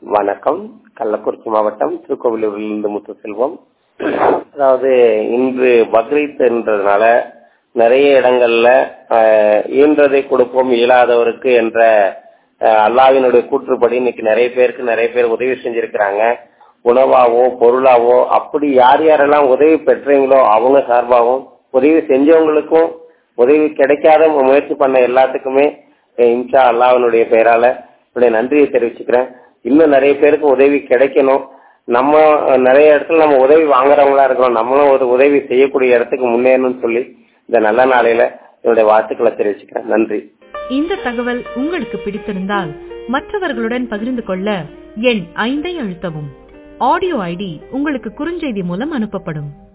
வணக்கம் கள்ளக்குறிச்சி மாவட்டம் திருக்கோவிலூரிலிருந்து முத்து செல்வம் அதாவது இன்று பக்ரீத் என்றதுனால நிறைய இடங்கள்ல ஆஹ், ஈன்றதை கொடுப்போம் இயலாதவருக்கு என்ற ஆஹ், அல்லாஹ்வினுடைய கூற்றுப்படி இன்னைக்கு நிறைய பேருக்கு நிறைய பேர் உதவி செஞ்சிருக்கிறாங்க உணவாவோ பொருளாவோ அப்படி யார் யாரெல்லாம் உதவி பெற்றீங்களோ அவங்க சார்பாகவும் உதவி செஞ்சவங்களுக்கும் உதவி கிடைக்காத முயற்சி பண்ண எல்லாத்துக்குமே அஹ், இன்ஷா அல்லாஹ்வினுடைய பெயரால என்னுடைய நன்றியை தெரிவிச்சுக்கிறேன் இன்னும் நிறைய பேருக்கு உதவி கிடைக்கணும் நம்ம அஹ், நிறைய இடத்துல நம்ம உதவி வாங்குறவங்களா இருக்கிறோம் நம்மளும் ஒரு உதவி செய்யக்கூடிய இடத்துக்கு முன்னேறணும்னு சொல்லி இந்த நல்ல நாளையில என்னுடைய வாழ்த்துக்களை தெரிவிச்சுக்கிறேன் நன்றி இந்த தகவல் உங்களுக்கு பிடித்திருந்தால் மற்றவர்களுடன் பகிர்ந்து கொள்ள எண் ஐந்தை அழுத்தவும் ஆடியோ ஐடி உங்களுக்கு குறுஞ்செய்தி மூலம் அனுப்பப்படும்